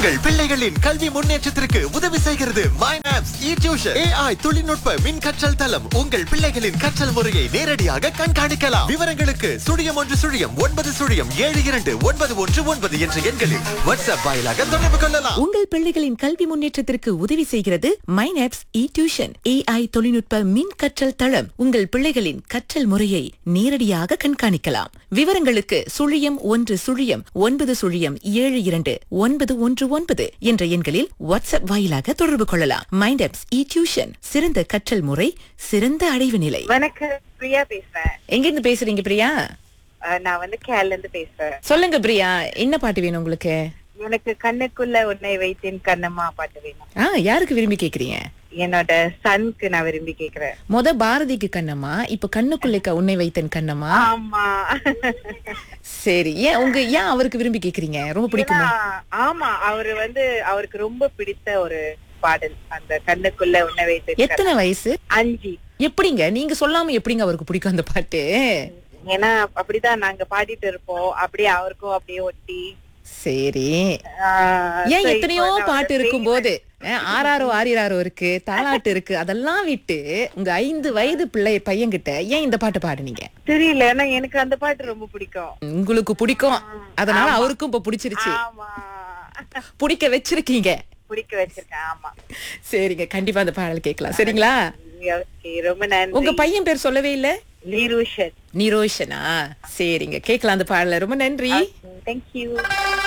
உங்கள் பிள்ளைகளின் கல்வி முன்னேற்றத்திற்கு உதவி செய்கிறது மைனாப்ஸ் இ டியூஷன் ஏஐ தொழில்நுட்ப மின் கற்றல் தளம் உங்கள் பிள்ளைகளின் கற்றல் முறையை நேரடியாக கண்காணிக்கலாம் விவரங்களுக்கு சுழியம் ஒன்று சுழியம் ஒன்பது சுழியம் ஏழு இரண்டு ஒன்பது ஒன்று ஒன்பது என்ற எண்களில் வாட்ஸ்அப் வாயிலாக தொடர்பு கொள்ளலாம் உங்கள் பிள்ளைகளின் கல்வி முன்னேற்றத்திற்கு உதவி செய்கிறது மைனாப்ஸ் இ டியூஷன் ஏஐ தொழில்நுட்ப மின் கற்றல் தளம் உங்கள் பிள்ளைகளின் கற்றல் முறையை நேரடியாக கண்காணிக்கலாம் விவரங்களுக்கு சுழியம் ஒன்று சுழியம் ஒன்பது சுழியம் ஏழு இரண்டு ஒன்பது ஒன்று ஒன்பது என்ற எண்களில் வாட்ஸ்அப் வாயிலாக தொடர்பு கொள்ளலாம் மைண்டாப்ஸ் இ டியூஷன் சிறந்த கற்றல் முறை சிறந்த அடைவு நிலை வணக்கம் பிரியா பேசுறேன் எங்க இருந்து பேசுறீங்க பிரியா அஹ் நான் வந்து கேரள இருந்து பேசுறேன் சொல்லுங்க பிரியா என்ன பாட்டு வேணும் உங்களுக்கு எனக்கு கண்ணுக்குள்ள உன்னை வைத்தேன் கண்ணம்மா பாட்டு வேணும் ஆ யாருக்கு விரும்பி கேக்குறீங்க என்னோட சனுக்கு நான் விரும்பி கேக்குறேன் மொத பாரதிக்கு கண்ணம்மா இப்ப கண்ணுக்குள்ளைக்க உன்னை வைத்தன் கண்ணம்மா ஆமா சரி ஏன் உங்க ஏன் அவருக்கு விரும்பி கேக்குறீங்க ரொம்ப பிடிக்குமா ஏன்னா, ஆமா அவரு வந்து அவருக்கு ரொம்ப பிடித்த ஒரு பாடல் அந்த கண்ணுக்குள்ள உன்னை வைத்தேன் எத்தனை வயசு கண்ணம்மா. அஞ்சு எப்படிங்க நீங்க சொல்லாம எப்படிங்க அவருக்கு பிடிக்கும் அந்த பாட்டு ஏன்னா அப்படிதான் நாங்க பாடிட்டு இருப்போம் அப்படியே அவருக்கும் அப்படியே ஒட்டி சரி ஆஹ் ஏன் so எத்தனையோ இப்போ நான் பாட்டு வந்து இருக்கும் போது ஆறாரோ ஆறிராரோ இருக்கு தாலாட்டு இருக்கு அதெல்லாம் விட்டு உங்க ஐந்து வயது பிள்ளை பையன்கிட்ட ஏன் இந்த பாட்டு பாடுனீங்க தெரியல ஏன்னா எனக்கு அந்த பாட்டு ரொம்ப பிடிக்கும் உங்களுக்கு பிடிக்கும் அதனால அவருக்கும் இப்ப பிடிச்சிருச்சு ஆமா பிடிக்க வச்சிருக்கீங்க பிடிக்க வச்சிருக்கேன் ஆமா சரிங்க கண்டிப்பா அந்த பாடல் கேட்கலாம் சரிங்களா ஓகே ரொம்ப நன்றி உங்க பையன் பேர் சொல்லவே இல்ல லீருஷன் நிரோஷனா சரிங்க கேட்கலாம் அந்த பாடல ரொம்ப நன்றி தேங்க்யூ